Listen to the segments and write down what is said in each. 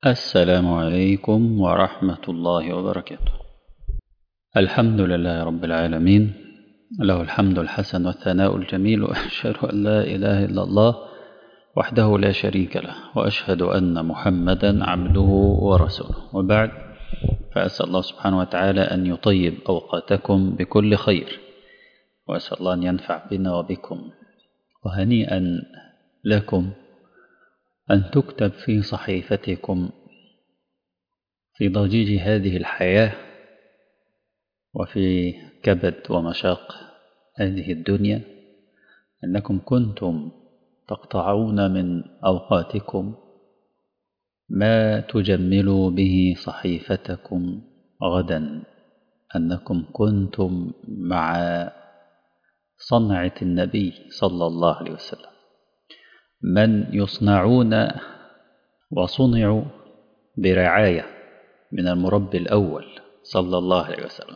السلام عليكم ورحمة الله وبركاته الحمد لله رب العالمين له الحمد الحسن والثناء الجميل وأشهد أن لا إله إلا الله وحده لا شريك له وأشهد أن محمدا عبده ورسوله وبعد فأسأل الله سبحانه وتعالى أن يطيب أوقاتكم بكل خير وأسأل الله أن ينفع بنا وبكم وهنيئا لكم أن تكتب في صحيفتكم في ضجيج هذه الحياة وفي كبد ومشاق هذه الدنيا أنكم كنتم تقطعون من أوقاتكم ما تجملوا به صحيفتكم غدا أنكم كنتم مع صنعة النبي صلى الله عليه وسلم من يصنعون وصنعوا برعاية من المربي الأول صلى الله عليه وسلم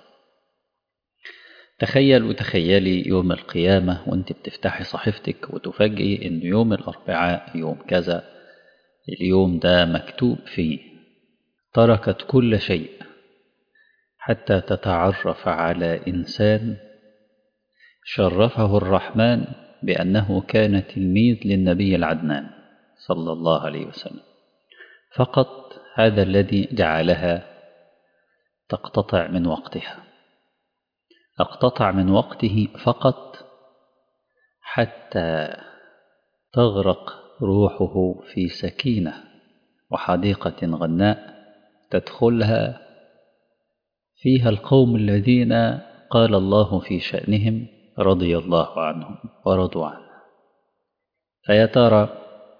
تخيل وتخيلي يوم القيامة وانت بتفتحي صحيفتك وتفاجئي ان يوم الأربعاء يوم كذا اليوم ده مكتوب فيه تركت كل شيء حتى تتعرف على إنسان شرفه الرحمن بأنه كان تلميذ للنبي العدنان صلى الله عليه وسلم فقط هذا الذي جعلها تقتطع من وقتها اقتطع من وقته فقط حتى تغرق روحه في سكينة وحديقة غناء تدخلها فيها القوم الذين قال الله في شأنهم رضي الله عنهم ورضوا عنه فيا ترى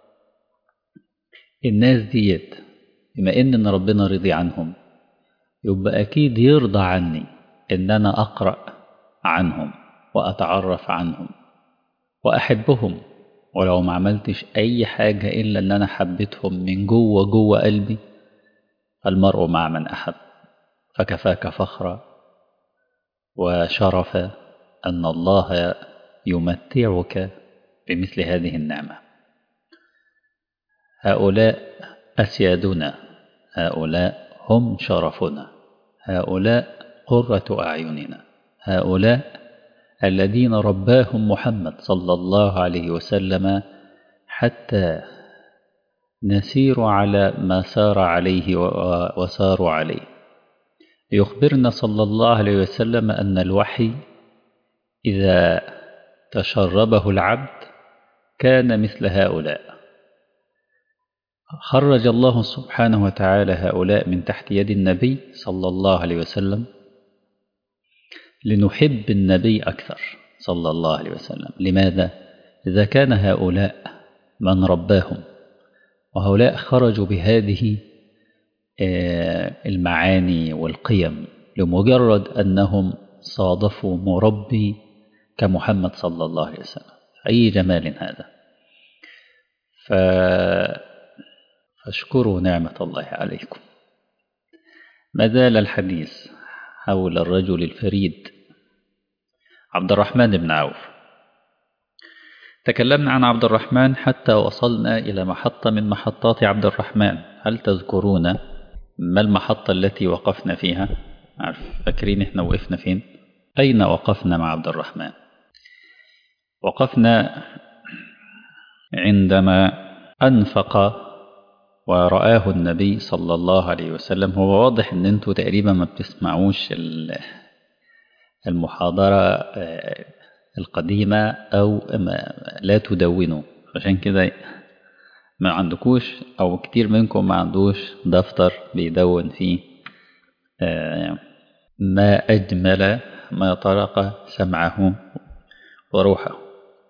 الناس ديت بما ان ربنا رضي عنهم يبقى اكيد يرضى عني ان انا اقرا عنهم واتعرف عنهم واحبهم ولو ما عملتش اي حاجه الا ان انا حبيتهم من جوه جوه قلبي المرء مع من احب فكفاك فخرا وشرفا أن الله يمتعك بمثل هذه النعمة هؤلاء أسيادنا هؤلاء هم شرفنا هؤلاء قرة أعيننا هؤلاء الذين رباهم محمد صلى الله عليه وسلم حتى نسير على ما سار عليه وساروا عليه يخبرنا صلى الله عليه وسلم أن الوحي إذا تشربه العبد كان مثل هؤلاء خرج الله سبحانه وتعالى هؤلاء من تحت يد النبي صلى الله عليه وسلم لنحب النبي أكثر صلى الله عليه وسلم لماذا؟ إذا كان هؤلاء من رباهم وهؤلاء خرجوا بهذه المعاني والقيم لمجرد أنهم صادفوا مربي كمحمد صلى الله عليه وسلم أي جمال هذا ف... فاشكروا نعمة الله عليكم ما زال الحديث حول الرجل الفريد عبد الرحمن بن عوف تكلمنا عن عبد الرحمن حتى وصلنا إلى محطة من محطات عبد الرحمن هل تذكرون ما المحطة التي وقفنا فيها عارف فاكرين احنا وقفنا فين أين وقفنا مع عبد الرحمن وقفنا عندما أنفق ورآه النبي صلى الله عليه وسلم هو واضح ان انتوا تقريبا ما بتسمعوش المحاضرة القديمة أو لا تدونوا عشان كده ما عندكوش أو كتير منكم ما عندوش دفتر بيدون فيه ما أجمل ما طرق سمعه وروحه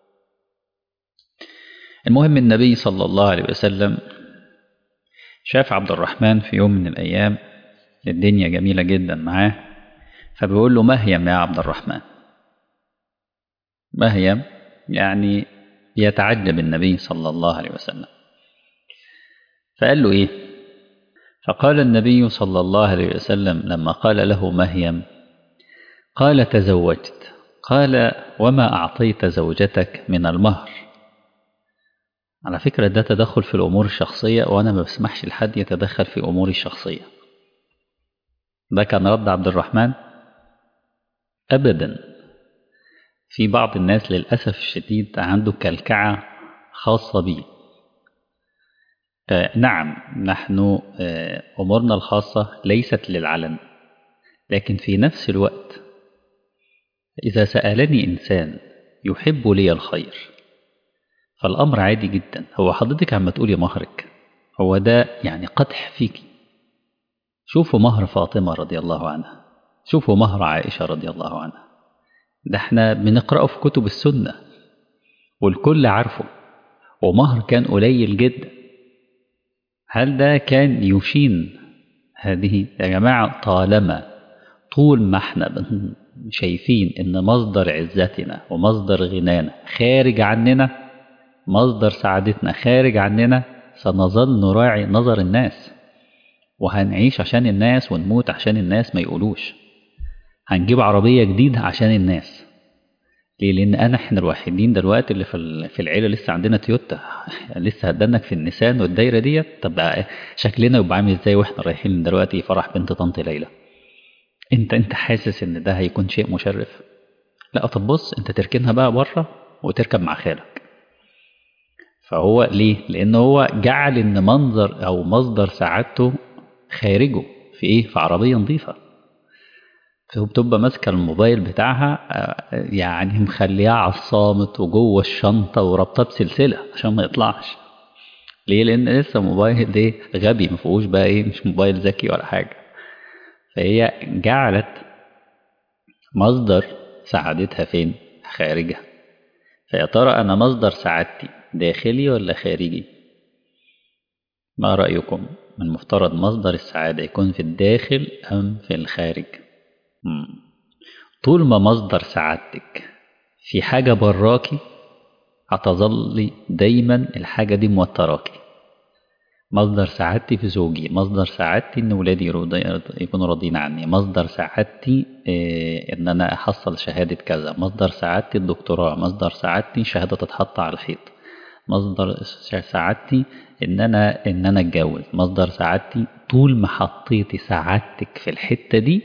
المهم النبي صلى الله عليه وسلم شاف عبد الرحمن في يوم من الأيام الدنيا جميلة جدا معاه فبيقول له مهيم يا عبد الرحمن مهيم يعني يتعجب النبي صلى الله عليه وسلم فقال له إيه فقال النبي صلى الله عليه وسلم لما قال له مهيم قال تزوجت قال وما أعطيت زوجتك من المهر على فكرة ده تدخل في الأمور الشخصية وأنا ما بسمحش لحد يتدخل في أموري الشخصية ده كان رد عبد الرحمن أبدا في بعض الناس للأسف الشديد عنده كلكعة خاصة به آه نعم نحن آه أمورنا الخاصة ليست للعلن لكن في نفس الوقت إذا سألني إنسان يحب لي الخير فالأمر عادي جدا هو حضرتك عم تقولي مهرك هو ده يعني قدح فيك شوفوا مهر فاطمة رضي الله عنها شوفوا مهر عائشة رضي الله عنها ده احنا بنقرأه في كتب السنة والكل عارفه ومهر كان قليل جدا هل ده كان يشين هذه يا جماعة طالما طول ما احنا شايفين ان مصدر عزتنا ومصدر غنانا خارج عننا مصدر سعادتنا خارج عننا سنظل نراعي نظر الناس وهنعيش عشان الناس ونموت عشان الناس ما يقولوش هنجيب عربية جديدة عشان الناس ليه لأن أنا إحنا الوحيدين دلوقتي اللي في في العيلة لسه عندنا تويوتا لسه هدنك في النسان والدايرة ديت طب شكلنا يبقى عامل إزاي وإحنا رايحين دلوقتي فرح بنت طنط ليلى أنت أنت حاسس إن ده هيكون شيء مشرف لا طب بص أنت تركنها بقى بره وتركب مع خالك فهو ليه؟ لأن هو جعل إن منظر أو مصدر سعادته خارجه في إيه؟ في عربية نظيفة بتبقى ماسكة الموبايل بتاعها يعني مخليها على الصامت وجوه الشنطة وربطها بسلسلة عشان ما يطلعش ليه؟ لأن لسه موبايل ده غبي ما فيهوش بقى إيه مش موبايل ذكي ولا حاجة فهي جعلت مصدر سعادتها فين؟ خارجها فيا ترى أنا مصدر سعادتي داخلي ولا خارجي ما رأيكم من مفترض مصدر السعادة يكون في الداخل أم في الخارج مم. طول ما مصدر سعادتك في حاجة براكي هتظل دايما الحاجة دي موتراكي مصدر سعادتي في زوجي مصدر سعادتي ان ولادي يكونوا راضيين عني مصدر سعادتي إيه ان انا احصل شهادة كذا مصدر سعادتي الدكتوراه مصدر سعادتي شهادة تتحط على الحيط مصدر سعادتي ان انا ان انا اتجوز مصدر سعادتي طول ما حطيتي سعادتك في الحتة دي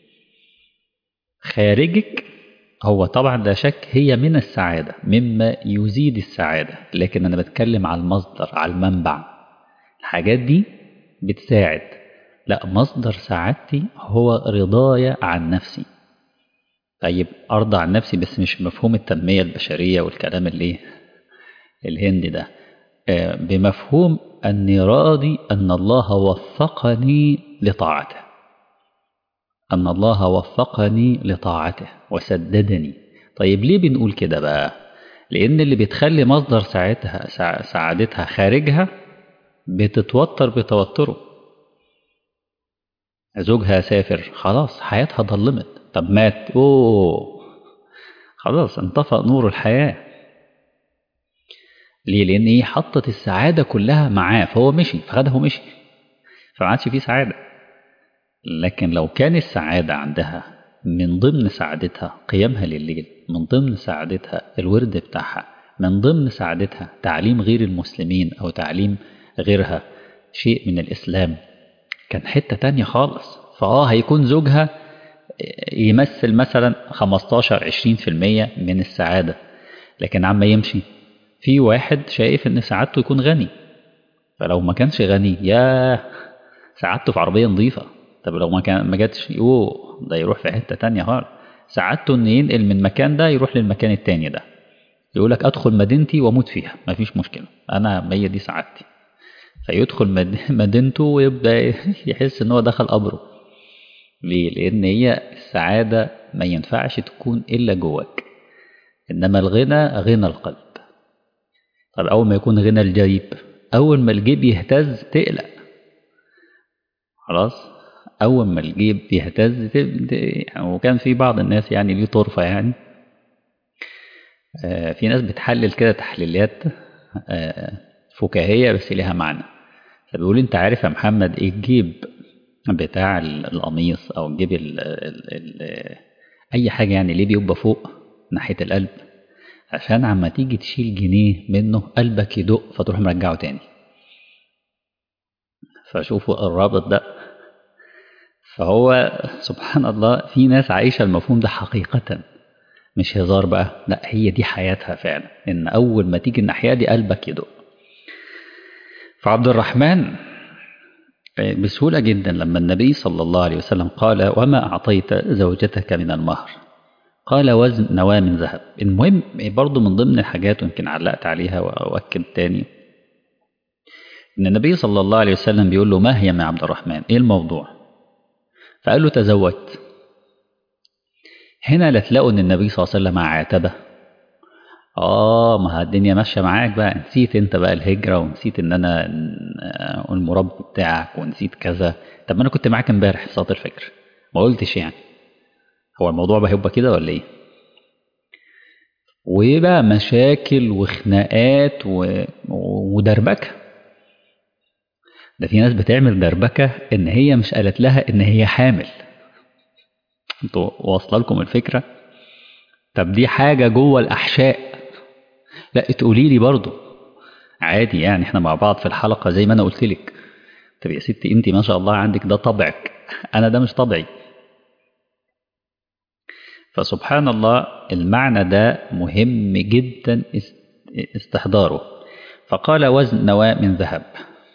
خارجك هو طبعا لا شك هي من السعادة مما يزيد السعادة لكن أنا بتكلم على المصدر على المنبع الحاجات دي بتساعد لا مصدر سعادتي هو رضايا عن نفسي طيب أرضى عن نفسي بس مش مفهوم التنمية البشرية والكلام اللي الهندي ده بمفهوم أني راضي أن الله وفقني لطاعته أن الله وفقني لطاعته وسددني طيب ليه بنقول كده بقى لأن اللي بتخلي مصدر سعادتها سعادتها خارجها بتتوتر بتوتره زوجها سافر خلاص حياتها ضلمت طب مات أوه خلاص انطفأ نور الحياة ليه لأن هي حطت السعادة كلها معاه فهو مشي فخدها ومشي فما عادش فيه سعادة لكن لو كان السعادة عندها من ضمن سعادتها قيامها لليل من ضمن سعادتها الورد بتاعها من ضمن سعادتها تعليم غير المسلمين أو تعليم غيرها شيء من الإسلام كان حتة تانية خالص فآه هيكون زوجها يمثل مثلا 15 20% من السعادة لكن عما يمشي في واحد شايف ان سعادته يكون غني فلو ما كانش غني يا سعادته في عربية نظيفة طب لو ما كان ما جاتش يوه ده يروح في حتة تانية خالص سعادته ان ينقل من مكان ده يروح للمكان التاني ده يقول لك ادخل مدينتي واموت فيها مفيش مشكلة انا هي دي سعادتي فيدخل مدينته ويبدأ يحس ان هو دخل قبره ليه لان هي السعادة ما ينفعش تكون الا جواك انما الغنى غنى القلب طب اول ما يكون غنى الجيب اول ما الجيب يهتز تقلق خلاص اول ما الجيب يهتز يعني وكان في بعض الناس يعني ليه طرفه يعني آه في ناس بتحلل كده تحليلات آه فكاهيه بس ليها معنى فبيقول انت عارف يا محمد ايه الجيب بتاع القميص او الجيب ال ال ال اي حاجه يعني ليه بيبقى فوق ناحيه القلب عشان عما تيجي تشيل جنيه منه قلبك يدق فتروح مرجعه تاني فشوفوا الرابط ده فهو سبحان الله في ناس عايشة المفهوم ده حقيقة مش هزار بقى لا هي دي حياتها فعلا ان اول ما تيجي الناحية دي قلبك يدق فعبد الرحمن بسهولة جدا لما النبي صلى الله عليه وسلم قال وما أعطيت زوجتك من المهر قال وزن نواة من ذهب المهم برضو من ضمن الحاجات ويمكن علقت عليها وأؤكد تاني إن النبي صلى الله عليه وسلم بيقول له ما هي يا عبد الرحمن إيه الموضوع فقال له تزوجت هنا لا تلاقوا إن النبي صلى الله عليه وسلم عاتبه اه ما الدنيا ماشيه معاك بقى نسيت انت بقى الهجره ونسيت ان انا المربي بتاعك ونسيت كذا طب ما انا كنت معاك امبارح في صلاه الفجر ما قلتش يعني هو الموضوع بقى هيبقى كده ولا ايه وبقى مشاكل وخناقات و... ودربكه ده في ناس بتعمل دربكه ان هي مش قالت لها ان هي حامل انتوا واصله لكم الفكره طب دي حاجه جوه الاحشاء لا تقولي لي برضه عادي يعني احنا مع بعض في الحلقه زي ما انا قلت لك طب يا ستي انت ما شاء الله عندك ده طبعك انا ده مش طبعي فسبحان الله المعنى ده مهم جدا استحضاره فقال وزن نواة من ذهب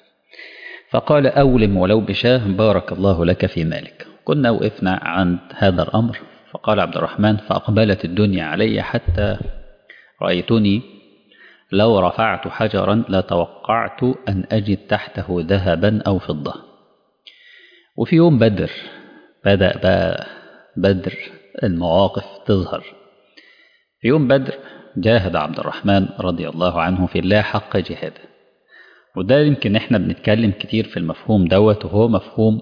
فقال أولم ولو بشاه بارك الله لك في مالك كنا وقفنا عند هذا الأمر فقال عبد الرحمن فأقبلت الدنيا علي حتى رأيتني لو رفعت حجرا لتوقعت أن أجد تحته ذهبا أو فضة وفي يوم بدر بدأ بقى بدر المواقف تظهر في يوم بدر جاهد عبد الرحمن رضي الله عنه في الله حق جهاده وده يمكن احنا بنتكلم كتير في المفهوم دوت وهو مفهوم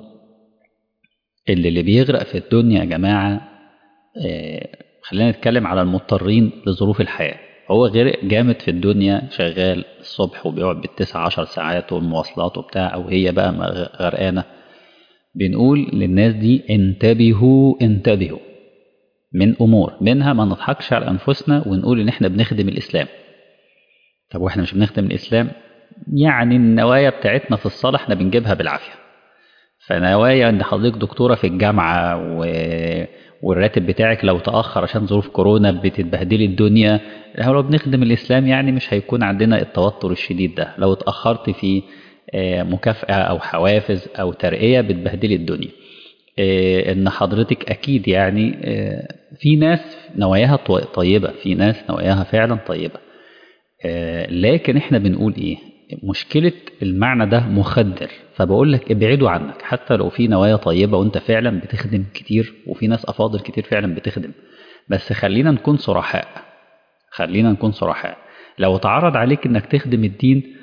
اللي اللي بيغرق في الدنيا يا جماعة اه خلينا نتكلم على المضطرين لظروف الحياة هو غرق جامد في الدنيا شغال الصبح وبيقعد بالتسع عشر ساعات والمواصلات وبتاع أو هي بقى غرقانة بنقول للناس دي انتبهوا انتبهوا من أمور منها ما نضحكش على أنفسنا ونقول إن إحنا بنخدم الإسلام طب وإحنا مش بنخدم الإسلام يعني النوايا بتاعتنا في الصلاة إحنا بنجيبها بالعافية فنوايا إن حضرتك دكتورة في الجامعة و... والراتب بتاعك لو تأخر عشان ظروف كورونا بتتبهدلي الدنيا لو بنخدم الإسلام يعني مش هيكون عندنا التوتر الشديد ده لو اتأخرت في مكافأة أو حوافز أو ترقية بتبهدلي الدنيا إن حضرتك أكيد يعني في ناس نواياها طيبة في ناس نواياها فعلا طيبة لكن احنا بنقول ايه مشكلة المعنى ده مخدر فبقول لك ابعدوا عنك حتى لو في نوايا طيبة وانت فعلا بتخدم كتير وفي ناس أفاضل كتير فعلا بتخدم بس خلينا نكون صرحاء خلينا نكون صرحاء لو اتعرض عليك انك تخدم الدين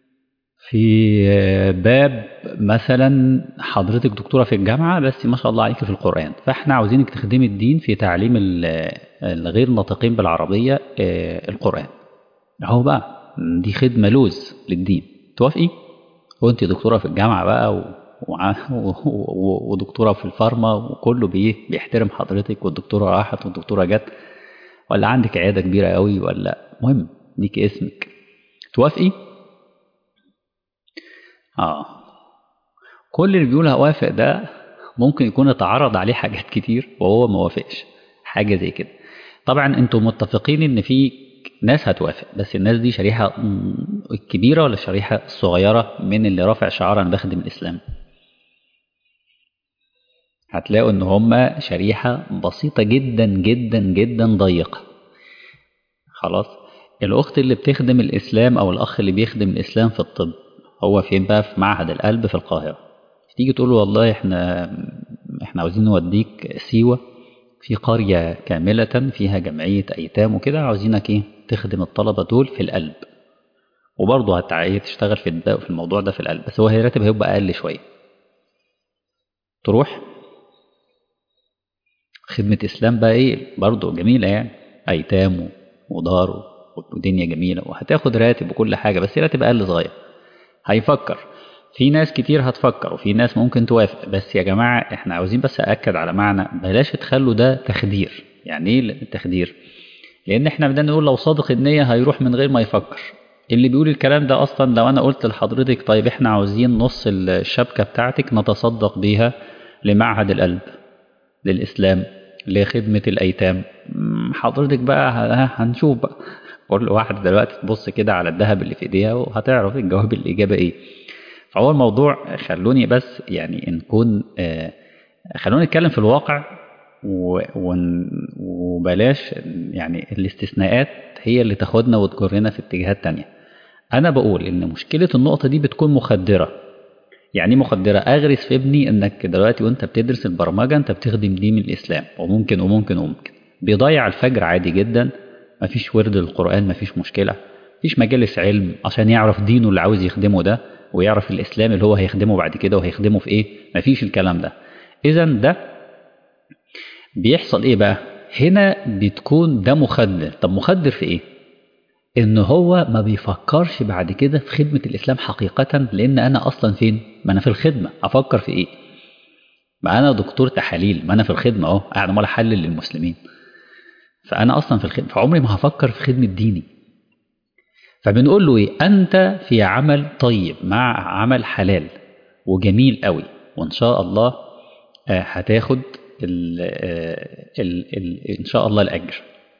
في باب مثلا حضرتك دكتورة في الجامعة بس ما شاء الله عليك في القرآن فاحنا عاوزينك تخدمي الدين في تعليم الغير ناطقين بالعربية القرآن اهو بقى دي خدمة لوز للدين توافقي هو انت دكتورة في الجامعة بقى و... و... ودكتورة في الفارما وكله بيه بيحترم حضرتك والدكتورة راحت والدكتورة جت ولا عندك عيادة كبيرة قوي ولا مهم ليك اسمك توافقي اه كل اللي بيقول هوافق ده ممكن يكون اتعرض عليه حاجات كتير وهو ما وافقش حاجة زي كده طبعا انتم متفقين ان في ناس هتوافق بس الناس دي شريحة الكبيرة ولا الشريحة الصغيرة من اللي رافع شعار أنا بخدم الإسلام هتلاقوا إن هما شريحة بسيطة جدا جدا جدا ضيقة خلاص الأخت اللي بتخدم الإسلام أو الأخ اللي بيخدم الإسلام في الطب هو فين بقى في معهد القلب في القاهرة تيجي تقول له والله احنا احنا عاوزين نوديك سيوة في قرية كاملة فيها جمعية أيتام وكده عاوزينك ايه تخدم الطلبة دول في القلب وبرضه هتعيه تشتغل في في الموضوع ده في القلب بس هو الراتب هيبقى أقل شوية تروح خدمة إسلام بقى إيه برضه جميلة يعني أيتام ودار ودنيا جميلة وهتاخد راتب وكل حاجة بس راتب أقل صغير هيفكر في ناس كتير هتفكر وفي ناس ممكن توافق بس يا جماعة احنا عاوزين بس أأكد على معنى بلاش تخلوا ده تخدير يعني ايه التخدير لان احنا بدنا نقول لو صادق النيه هيروح من غير ما يفكر اللي بيقول الكلام ده اصلا لو انا قلت لحضرتك طيب احنا عاوزين نص الشبكه بتاعتك نتصدق بيها لمعهد القلب للاسلام لخدمه الايتام حضرتك بقى هنشوف بقى كل واحد دلوقتي تبص كده على الذهب اللي في ايديها وهتعرف الجواب الاجابه ايه فهو الموضوع خلوني بس يعني نكون آه خلونا نتكلم في الواقع وبلاش يعني الاستثناءات هي اللي تاخدنا وتجرنا في اتجاهات تانية انا بقول ان مشكله النقطه دي بتكون مخدره يعني مخدره اغرس في ابني انك دلوقتي وانت بتدرس البرمجه انت بتخدم دين الاسلام وممكن وممكن وممكن بيضيع الفجر عادي جدا مفيش ورد للقران مفيش مشكله مفيش مجالس علم عشان يعرف دينه اللي عاوز يخدمه ده ويعرف الاسلام اللي هو هيخدمه بعد كده وهيخدمه في ايه مفيش الكلام ده اذا ده بيحصل ايه بقى هنا بتكون ده مخدر طب مخدر في ايه ان هو ما بيفكرش بعد كده في خدمة الاسلام حقيقة لان انا اصلا فين ما انا في الخدمة افكر في ايه ما انا دكتور تحاليل ما انا في الخدمة اهو قاعد امال احلل للمسلمين فانا اصلا في الخدمة فعمري ما هفكر في خدمة ديني فبنقول له ايه انت في عمل طيب مع عمل حلال وجميل قوي وان شاء الله هتاخد ال ال ال ان شاء الله الاجر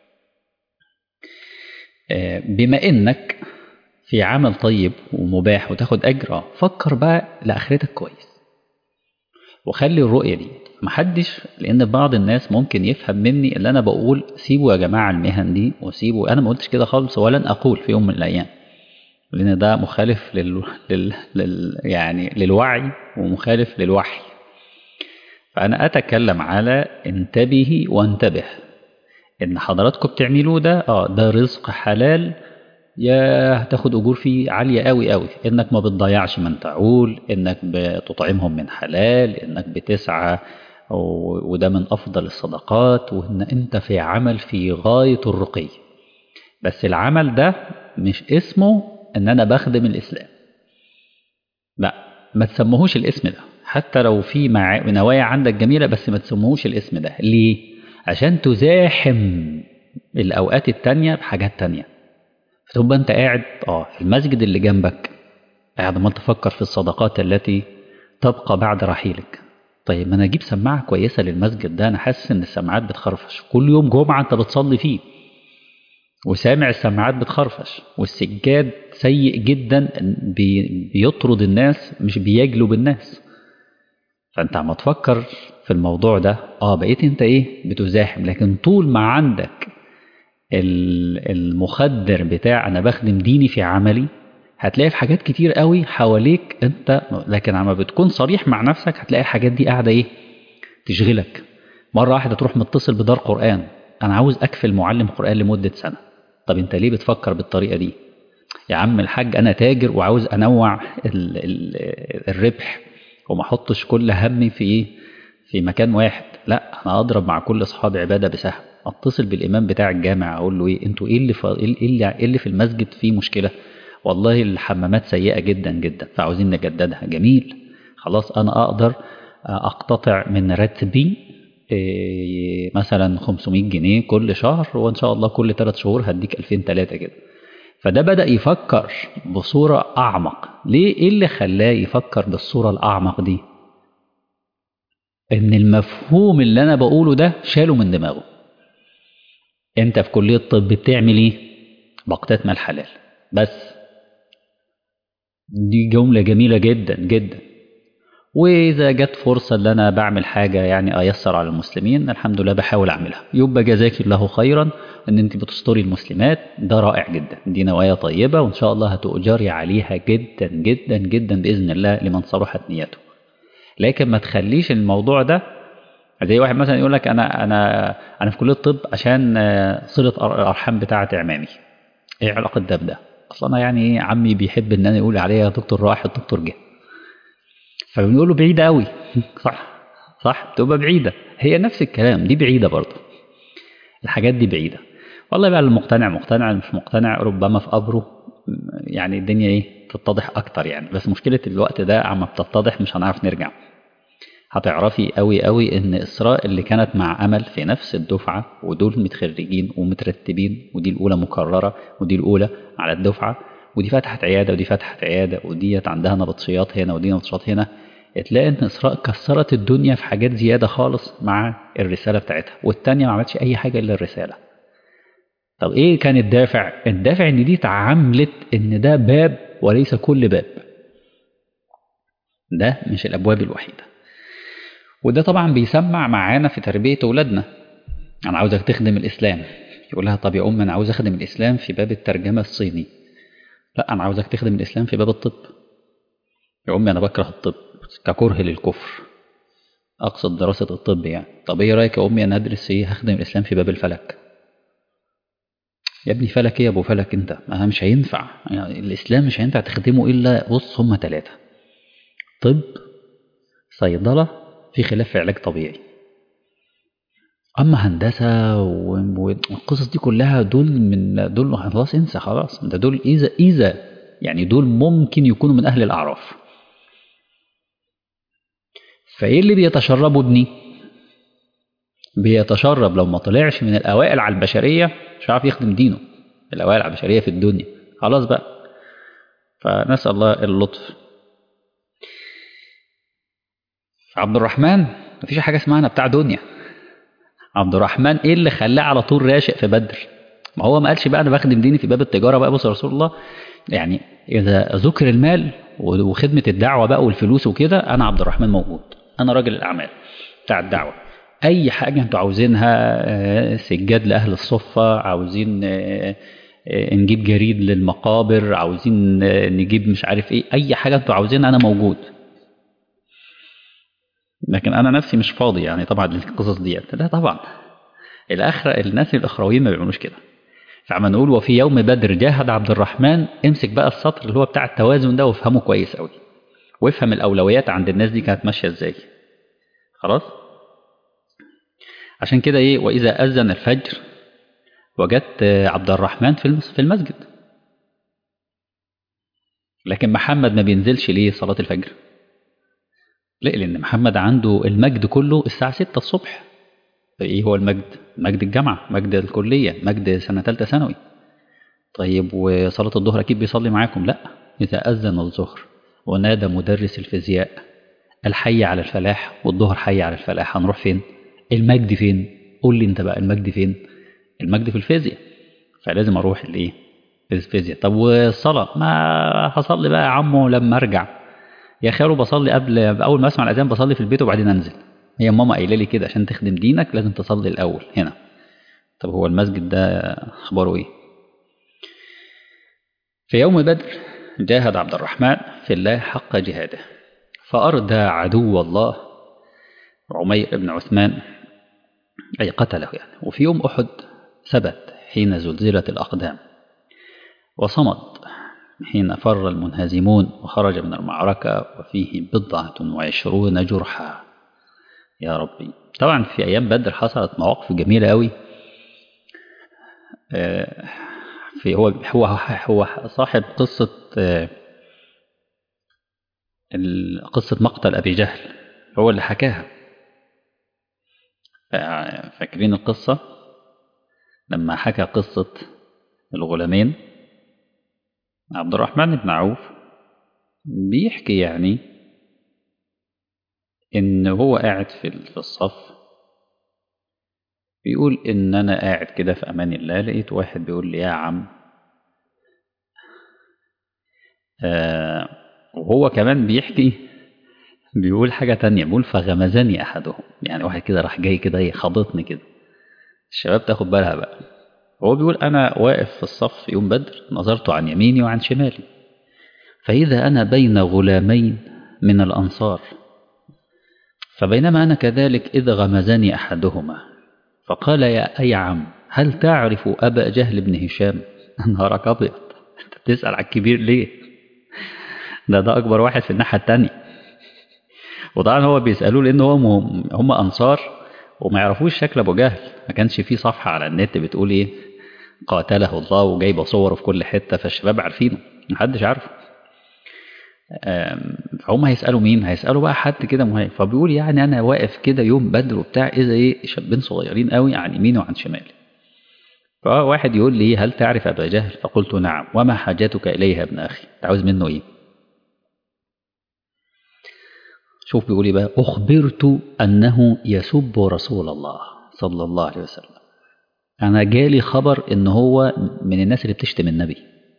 بما انك في عمل طيب ومباح وتاخد اجر فكر بقى لاخرتك كويس وخلي الرؤيه دي محدش لان بعض الناس ممكن يفهم مني اللي انا بقول سيبوا يا جماعه المهن دي وسيبوا انا ما قلتش كده خالص ولن اقول في يوم من الايام لان ده مخالف لل... لل... لل... يعني للوعي ومخالف للوحي فانا اتكلم على انتبهي وانتبه ان حضراتكم بتعملوه ده اه ده رزق حلال يا هتاخد اجور فيه عاليه قوي قوي انك ما بتضيعش من تعول انك بتطعمهم من حلال انك بتسعى وده من افضل الصدقات وان انت في عمل في غايه الرقي بس العمل ده مش اسمه ان انا بخدم الاسلام لا ما تسموهوش الاسم ده حتى لو في مع... نوايا عندك جميله بس ما تسموهوش الاسم ده ليه عشان تزاحم الاوقات التانية بحاجات تانية فتبقى انت قاعد اه في المسجد اللي جنبك قاعد ما تفكر في الصدقات التي تبقى بعد رحيلك طيب ما انا اجيب سماعه كويسه للمسجد ده انا حاسس ان السماعات بتخرفش كل يوم جمعه انت بتصلي فيه وسامع السماعات بتخرفش والسجاد سيء جدا بي بيطرد الناس مش بيجلب الناس فانت عم تفكر في الموضوع ده اه بقيت انت ايه بتزاحم لكن طول ما عندك المخدر بتاع انا بخدم ديني في عملي هتلاقي في حاجات كتير قوي حواليك انت لكن عما بتكون صريح مع نفسك هتلاقي الحاجات دي قاعده ايه تشغلك مره واحده تروح متصل بدار قران انا عاوز اكفل معلم قران لمده سنه طب انت ليه بتفكر بالطريقه دي يا عم الحاج انا تاجر وعاوز انوع ال ال الربح وما احطش كل همي في ايه في مكان واحد لا انا اضرب مع كل اصحاب عباده بسهم اتصل بالامام بتاع الجامع اقول له ايه انتوا ايه اللي ف... ايه اللي ايه اللي في المسجد فيه مشكله والله الحمامات سيئه جدا جدا فعاوزين نجددها جميل خلاص انا اقدر اقتطع من راتبي إيه مثلا 500 جنيه كل شهر وان شاء الله كل ثلاث شهور هديك 2000 3 كده فده بدأ يفكر بصورة أعمق ليه إيه اللي خلاه يفكر بالصورة الأعمق دي إن المفهوم اللي أنا بقوله ده شاله من دماغه أنت في كلية الطب بتعمل إيه بقتات مال حلال بس دي جملة جميلة جدا جدا وإذا جت فرصة إن أنا بعمل حاجة يعني أيسر على المسلمين الحمد لله بحاول أعملها يبقى جزاك الله خيرا إن أنت بتستري المسلمات ده رائع جدا دي نوايا طيبة وإن شاء الله هتؤجري عليها جدا جدا جدا بإذن الله لمن صلحت نيته لكن ما تخليش الموضوع ده زي واحد مثلا يقول لك أنا أنا أنا في كلية الطب عشان صلة الأرحام بتاعة عمامي إيه علاقة ده بده؟ أصلا أنا يعني إيه عمي بيحب إن أنا يقول عليا يا دكتور راح الدكتور جه فبنقول له بعيدة قوي صح صح بتبقى بعيدة هي نفس الكلام دي بعيدة برضه الحاجات دي بعيدة والله بقى المقتنع مقتنع مش مقتنع ربما في قبره يعني الدنيا ايه تتضح اكتر يعني بس مشكلة الوقت ده عما بتتضح مش هنعرف نرجع هتعرفي قوي قوي ان اسراء اللي كانت مع امل في نفس الدفعه ودول متخرجين ومترتبين ودي الاولى مكرره ودي الاولى على الدفعه ودي فتحت عياده ودي فتحت عياده وديت عندها نبطشيات هنا ودي نبطشيات هنا تلاقي ان اسراء كسرت الدنيا في حاجات زياده خالص مع الرساله بتاعتها والتانيه ما عملتش اي حاجه الا الرساله طب ايه كان الدافع الدافع ان دي اتعاملت ان ده باب وليس كل باب ده مش الابواب الوحيده وده طبعا بيسمع معانا في تربيه اولادنا انا عاوزك تخدم الاسلام يقول لها طب يا ام انا عاوز اخدم الاسلام في باب الترجمه الصيني لا انا عاوزك تخدم الاسلام في باب الطب يا امي انا بكره الطب ككره للكفر اقصد دراسه الطب يعني طب ايه رايك يا امي انا ادرس ايه هخدم الاسلام في باب الفلك يا ابني فلك ايه يا ابو فلك انت ما مش هينفع يعني الاسلام مش هينفع تخدمه الا بص هما ثلاثه طب صيدله في خلاف في علاج طبيعي اما هندسه والقصص دي كلها دول من دول خلاص انسى خلاص ده دول اذا اذا يعني دول ممكن يكونوا من اهل الاعراف فايه اللي بيتشربه ابني بيتشرب لو ما طلعش من الاوائل على البشريه مش عارف يخدم دينه الاوائل على البشريه في الدنيا خلاص بقى فنسال الله اللطف عبد الرحمن مفيش حاجه اسمها انا بتاع دنيا عبد الرحمن ايه اللي خلاه على طول راشق في بدر ما هو ما قالش بقى انا بخدم ديني في باب التجاره بقى بص يا رسول الله يعني اذا ذكر المال وخدمه الدعوه بقى والفلوس وكده انا عبد الرحمن موجود انا راجل الاعمال بتاع الدعوه اي حاجه انتوا عاوزينها سجاد لاهل الصفه عاوزين نجيب جريد للمقابر عاوزين نجيب مش عارف ايه اي حاجه انتوا عاوزينها انا موجود لكن انا نفسي مش فاضي يعني طبعا للقصص ديت لا طبعا الاخره الناس الاخرويين ما بيعملوش كده فعما نقول وفي يوم بدر جاهد عبد الرحمن امسك بقى السطر اللي هو بتاع التوازن ده وافهمه كويس قوي وافهم الاولويات عند الناس دي كانت ماشيه ازاي خلاص عشان كده ايه واذا اذن الفجر وجدت عبد الرحمن في في المسجد لكن محمد ما بينزلش ليه صلاه الفجر لا لان محمد عنده المجد كله الساعه 6 الصبح ايه هو المجد مجد الجامعه مجد الكليه مجد سنه ثالثه ثانوي طيب وصلاه الظهر اكيد بيصلي معاكم لا اذا اذن الظهر ونادى مدرس الفيزياء الحي على الفلاح والظهر حي على الفلاح هنروح فين المجد فين قول لي انت بقى المجد فين المجد في الفيزياء فلازم اروح الايه الفيزياء طب والصلاه ما هصلي بقى يا عمو لما ارجع يا خير بصلي قبل اول ما اسمع الاذان بصلي في البيت وبعدين انزل هي ماما قايله لي كده عشان تخدم دينك لازم تصلي الاول هنا طب هو المسجد ده اخباره ايه في يوم بدر جاهد عبد الرحمن في الله حق جهاده فأردى عدو الله عمير بن عثمان أي قتله يعني وفي يوم أحد ثبت حين زلزلت الأقدام وصمد حين فر المنهزمون وخرج من المعركة وفيه بضعة وعشرون جرحى يا ربي طبعا في أيام بدر حصلت مواقف جميلة أوي في هو هو هو صاحب قصة قصة مقتل أبي جهل هو اللي حكاها فاكرين القصة لما حكى قصة الغلامين عبد الرحمن بن عوف بيحكي يعني إن هو قاعد في الصف بيقول إن أنا قاعد كده في أمان الله لقيت واحد بيقول لي يا عم آه وهو كمان بيحكي بيقول حاجة تانية بيقول فغمزني أحدهم يعني واحد كده راح جاي كده خبطني كده الشباب تاخد بالها بقى هو بيقول أنا واقف في الصف يوم بدر نظرت عن يميني وعن شمالي فإذا أنا بين غلامين من الأنصار فبينما أنا كذلك إذ غمزني أحدهما فقال يا أي عم هل تعرف أبا جهل بن هشام نهارك أبيض أنت بتسأل على الكبير ليه ده ده أكبر واحد في الناحية التانية وطبعا هو بيسألوه لأن هو هم أنصار وما يعرفوش شكل أبو جهل ما كانش في صفحة على النت بتقول إيه قاتله الله وجايبه صوره في كل حتة فالشباب عارفينه محدش عارفه فهم هيسالوا مين هيسالوا بقى حد كده مهيئ فبيقول يعني انا واقف كده يوم بدر وبتاع اذا ايه شابين صغيرين قوي عن يميني وعن شمالي فواحد يقول لي هل تعرف ابا جهل فقلت نعم وما حاجتك اليه يا ابن اخي انت عاوز منه ايه شوف بيقول ايه بقى اخبرت انه يسب رسول الله صلى الله عليه وسلم انا جالي خبر ان هو من الناس اللي بتشتم النبي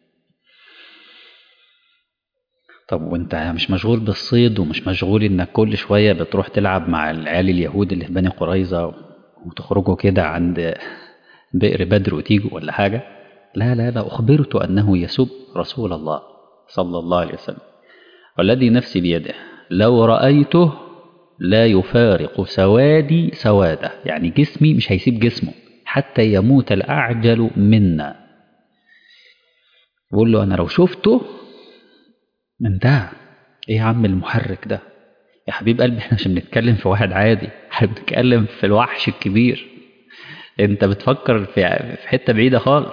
طب وانت مش مشغول بالصيد ومش مشغول انك كل شويه بتروح تلعب مع العيال اليهود اللي في بني قريظه وتخرجوا كده عند بئر بدر وتيجوا ولا حاجه لا لا لا اخبرت انه يسب رسول الله صلى الله عليه وسلم والذي نفسي بيده لو رايته لا يفارق سوادي سواده يعني جسمي مش هيسيب جسمه حتى يموت الاعجل منا بقول له انا لو شفته انتهى ايه يا عم المحرك ده يا حبيب قلبي احنا مش بنتكلم في واحد عادي احنا بنتكلم في الوحش الكبير انت بتفكر في في حته بعيده خالص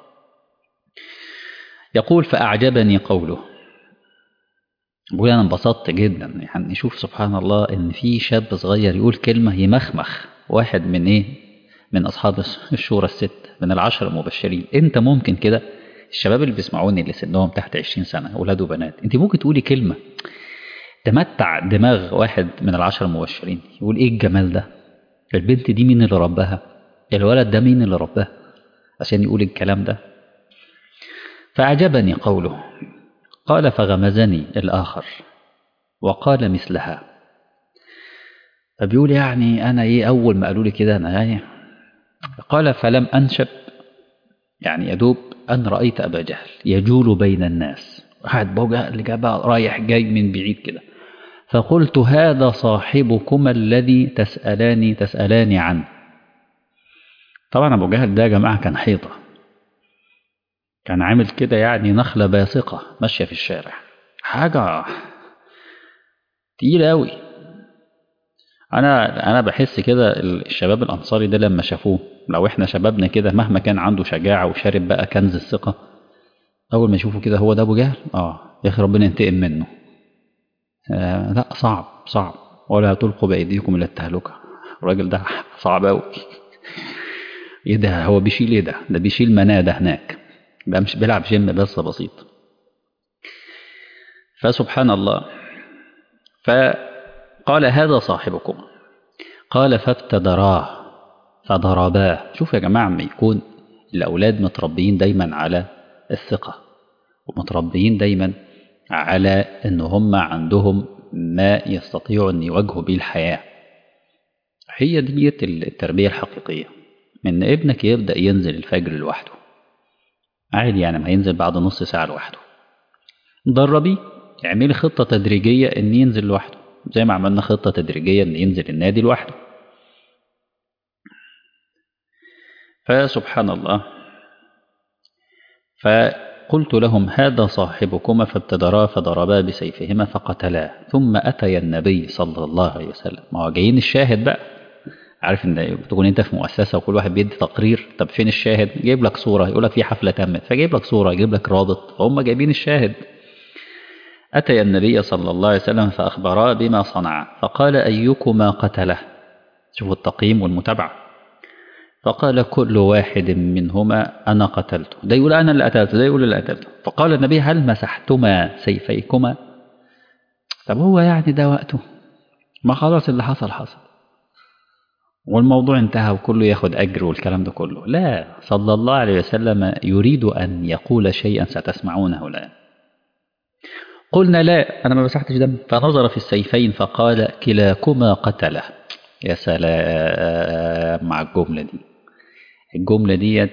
يقول فاعجبني قوله بقول انا انبسطت جدا يعني شوف سبحان الله ان في شاب صغير يقول كلمه يمخمخ واحد من ايه من اصحاب الشورى الست من العشر المبشرين انت ممكن كده الشباب اللي بيسمعوني اللي سنهم تحت 20 سنه اولاد وبنات انت ممكن تقولي كلمه تمتع دماغ واحد من العشر المبشرين يقول ايه الجمال ده البنت دي مين اللي ربها الولد ده مين اللي رباه عشان يقول الكلام ده فأعجبني قوله قال فغمزني الآخر وقال مثلها فبيقول يعني أنا إيه أول ما قالوا لي كده أنا يعني قال فلم أنشب يعني يدوب أن رأيت أبا جهل يجول بين الناس قاعد بوجه اللي بقى رايح جاي من بعيد كده فقلت هذا صاحبكما الذي تسألاني تسألاني عنه طبعا أبو جهل ده يا جماعة كان حيطة كان عامل كده يعني نخلة باسقة ماشية في الشارع حاجة تقيلة أوي أنا أنا بحس كده الشباب الأنصاري ده لما شافوه لو إحنا شبابنا كده مهما كان عنده شجاعة وشارب بقى كنز الثقة أول ما يشوفوا كده هو ده أبو جهل آه يا أخي ربنا ينتقم منه آه لا صعب صعب ولا تلقوا بأيديكم إلى التهلكة الراجل ده صعب أوي إيه ده هو بيشيل إيه ده ده بيشيل منادة هناك بقى مش بيلعب جيم بس بسيط فسبحان الله فقال هذا صاحبكم قال فابتدراه فضرباه شوف يا جماعة ما يكون الأولاد متربيين دايما على الثقة ومتربيين دايما على أن هم عندهم ما يستطيعوا أن يواجهوا به الحياة هي دي التربية الحقيقية من ابنك يبدأ ينزل الفجر لوحده عادي يعني ما ينزل بعد نص ساعة لوحده دربي اعملي خطة تدريجية ان ينزل لوحده زي ما عملنا خطة تدريجية ان ينزل النادي لوحده فسبحان الله فقلت لهم هذا صاحبكما فابتدرا فضربا بسيفهما فقتلا ثم أتي النبي صلى الله عليه وسلم ما هو جايين الشاهد بقى عارف ان تكون انت في مؤسسه وكل واحد بيدي تقرير طب فين الشاهد جايب لك صوره يقول لك في حفله تمت فجايب لك صوره يجيب لك رابط فهم جايبين الشاهد اتي النبي صلى الله عليه وسلم فاخبراه بما صنع فقال ايكما قتله شوفوا التقييم والمتابعه فقال كل واحد منهما انا قتلته ده يقول انا اللي قتلته ده يقول اللي قتلته فقال النبي هل مسحتما سيفيكما طب هو يعني ده وقته ما خلاص اللي حصل حصل والموضوع انتهى وكله ياخد أجر والكلام ده كله لا صلى الله عليه وسلم يريد أن يقول شيئا ستسمعونه الآن قلنا لا أنا ما مسحتش دم فنظر في السيفين فقال كلاكما قتله يا سلام مع الجملة دي الجملة ديت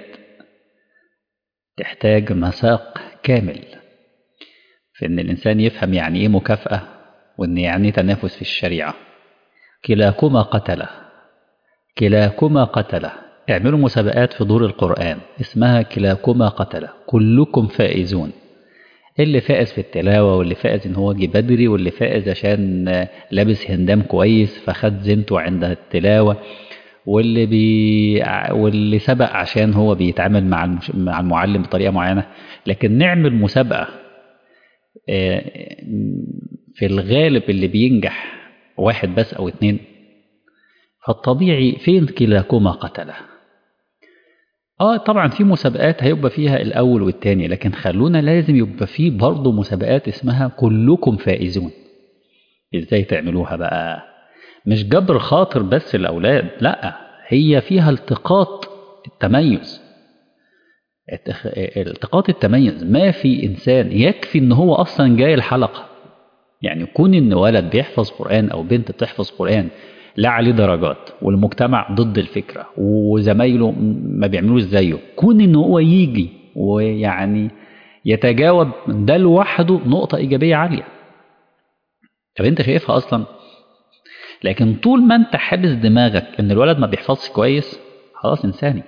تحتاج مساق كامل في أن الإنسان يفهم يعني إيه مكافأة وأن يعني تنافس في الشريعة كلاكما قتله كلاكما قتله اعملوا مسابقات في دور القرآن اسمها كلاكما قتله كلكم فائزون اللي فائز في التلاوة واللي فائز ان هو جه بدري واللي فائز عشان لابس هندام كويس فخد زينته عند التلاوة واللي بي واللي سبق عشان هو بيتعامل مع المش... مع المعلم بطريقة معينة لكن نعمل مسابقة في الغالب اللي بينجح واحد بس أو اتنين فالطبيعي فين كلاكما قتله اه طبعا في مسابقات هيبقى فيها الاول والتاني لكن خلونا لازم يبقى في برضه مسابقات اسمها كلكم فائزون ازاي تعملوها بقى مش جبر خاطر بس الاولاد لا هي فيها التقاط التميز التقاط التميز ما في انسان يكفي ان هو اصلا جاي الحلقه يعني كون ان ولد بيحفظ قران او بنت بتحفظ قران لا عليه درجات والمجتمع ضد الفكرة وزمايله ما بيعملوش زيه كون ان هو يجي ويعني يتجاوب ده لوحده نقطة إيجابية عالية طب أنت شايفها أصلا لكن طول ما أنت حابس دماغك إن الولد ما بيحفظش كويس خلاص إنساني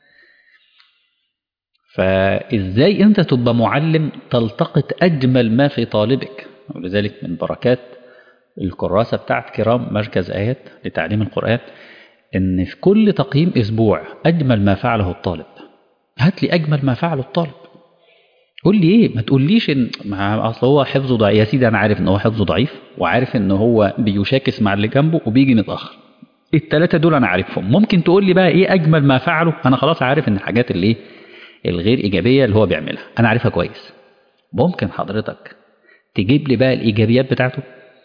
فإزاي أنت تبقى معلم تلتقط أجمل ما في طالبك ولذلك من بركات الكراسة بتاعت كرام مركز آيات لتعليم القرآن إن في كل تقييم أسبوع أجمل ما فعله الطالب هات لي أجمل ما فعله الطالب قول لي إيه ما تقوليش إن ما أصل هو حفظه ضعيف يا سيدي أنا عارف إن هو حفظه ضعيف وعارف إن هو بيشاكس مع اللي جنبه وبيجي متأخر التلاتة دول أنا عارفهم ممكن تقول لي بقى إيه أجمل ما فعله أنا خلاص عارف إن الحاجات اللي إيه الغير إيجابية اللي هو بيعملها أنا عارفها كويس ممكن حضرتك تجيب لي بقى الإيجابيات بتاعته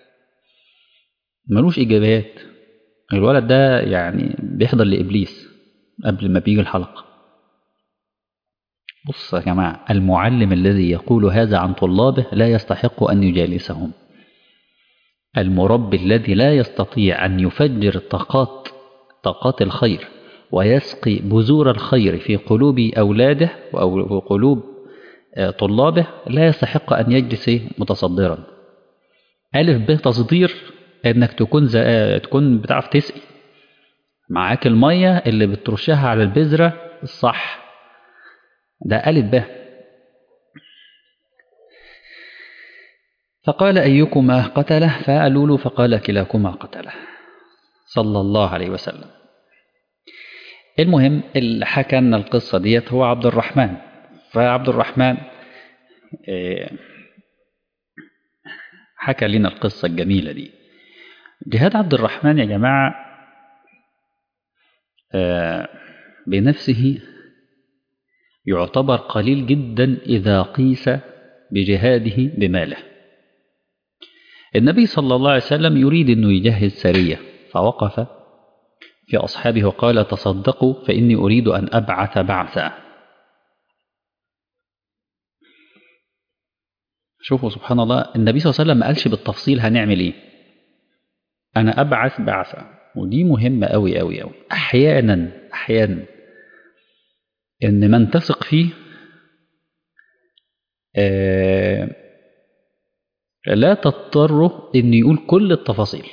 ملوش إيجابيات الولد ده يعني بيحضر لإبليس قبل ما بيجي الحلقة بص يا جماعة المعلم الذي يقول هذا عن طلابه لا يستحق أن يجالسهم المربي الذي لا يستطيع أن يفجر طاقات طاقات الخير ويسقي بذور الخير في قلوب أولاده أو قلوب طلابه لا يستحق أن يجلس متصدرا ألف ب تصدير انك تكون زي... تكون بتعرف تسقي معاك الميه اللي بترشها على البذره الصح ده ألف ب فقال أيكما قتله فقالوا له فقال كلاكما قتله صلى الله عليه وسلم المهم اللي حكى لنا القصة ديت هو عبد الرحمن فعبد الرحمن حكى لنا القصة الجميلة دي جهاد عبد الرحمن يا جماعة بنفسه يعتبر قليل جدا إذا قيس بجهاده بماله النبي صلى الله عليه وسلم يريد أنه يجهز سرية فوقف في أصحابه وقال تصدقوا فإني أريد أن أبعث بعثا شوفوا سبحان الله النبي صلى الله عليه وسلم ما قالش بالتفصيل هنعمل ايه انا ابعث بعثة ودي مهمة قوي قوي قوي احيانا احيانا ان من تثق فيه آه لا تضطره ان يقول كل التفاصيل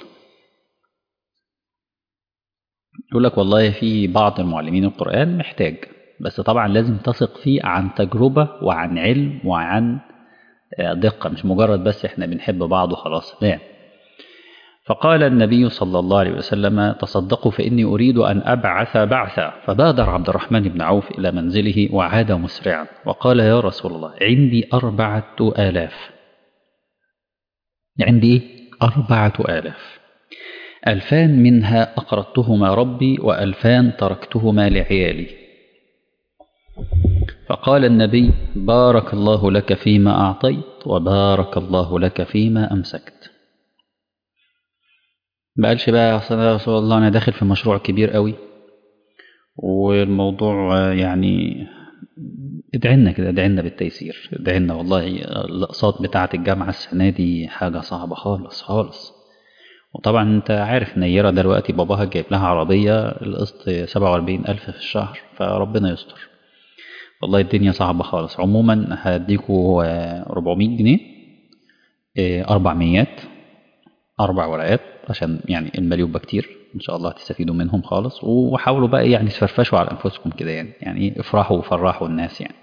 يقول لك والله في بعض المعلمين القرآن محتاج بس طبعا لازم تثق فيه عن تجربة وعن علم وعن دقة مش مجرد بس احنا بنحب بعض وخلاص لا فقال النبي صلى الله عليه وسلم تصدقوا فإني أريد أن أبعث بعثا فبادر عبد الرحمن بن عوف إلى منزله وعاد مسرعا وقال يا رسول الله عندي أربعة آلاف عندي إيه؟ أربعة آلاف ألفان منها أقرضتهما ربي وألفان تركتهما لعيالي فقال النبي بارك الله لك فيما أعطيت وبارك الله لك فيما أمسكت بقالش بقى يا رسول الله أنا داخل في مشروع كبير قوي والموضوع يعني ادعنا كده ادعنا بالتيسير ادعنا والله الأقساط بتاعة الجامعة السنة دي حاجة صعبة خالص خالص وطبعا انت عارف نيرة دلوقتي باباها جايب لها عربية القسط سبعة وأربعين ألف في الشهر فربنا يستر والله الدنيا صعبة خالص عموما هديكوا 400 جنيه أربع ميات أربع ورقات عشان يعني المال يبقى كتير إن شاء الله تستفيدوا منهم خالص وحاولوا بقى يعني تفرفشوا على أنفسكم كده يعني يعني افرحوا وفرحوا الناس يعني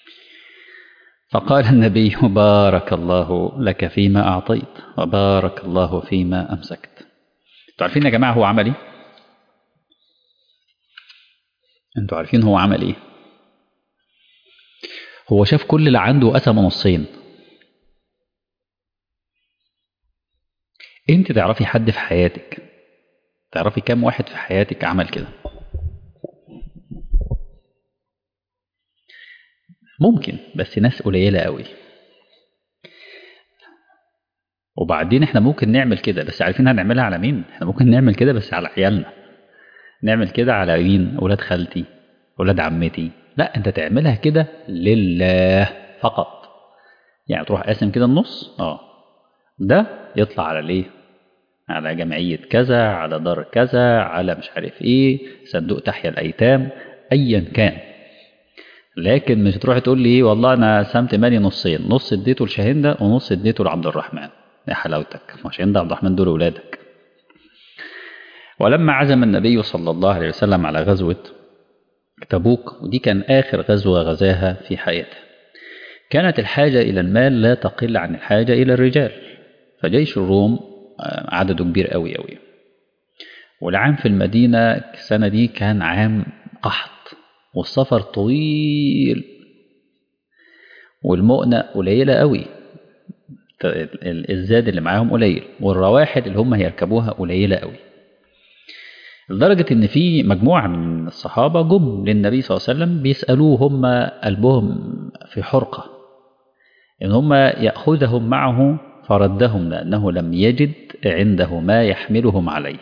فقال النبي بارك الله لك فيما أعطيت وبارك الله فيما أمسكت انتوا عارفين يا جماعة هو عمل ايه انتوا عارفين هو عمل ايه هو شاف كل اللي عنده وقسمه نصين انت تعرفي حد في حياتك تعرفي كم واحد في حياتك عمل كده ممكن بس ناس قليلة قوي وبعدين احنا ممكن نعمل كده بس عارفين هنعملها على مين احنا ممكن نعمل كده بس على عيالنا نعمل كده على مين ولاد خالتي ولاد عمتي لا انت تعملها كده لله فقط يعني تروح قاسم كده النص اه ده يطلع على ليه على جمعية كذا على دار كذا على مش عارف ايه صندوق تحيا الايتام ايا كان لكن مش تروح تقول لي ايه والله انا قسمت مالي نصين نص اديته لشاهندة ونص اديته لعبد الرحمن يا حلاوتك ما شاهندة عبد الرحمن دول ولادك ولما عزم النبي صلى الله عليه وسلم على غزوة تبوك ودي كان آخر غزوة غزاها في حياته كانت الحاجة إلى المال لا تقل عن الحاجة إلى الرجال فجيش الروم عدده كبير قوي قوي والعام في المدينة السنة دي كان عام قحط والسفر طويل والمؤنة قليلة قوي الزاد اللي معاهم قليل والرواحل اللي هم هيركبوها قليلة قوي لدرجة إن في مجموعة من الصحابة جم للنبي صلى الله عليه وسلم بيسألوه هم قلبهم في حرقة إن هم يأخذهم معه فردهم لأنه لم يجد عنده ما يحملهم عليه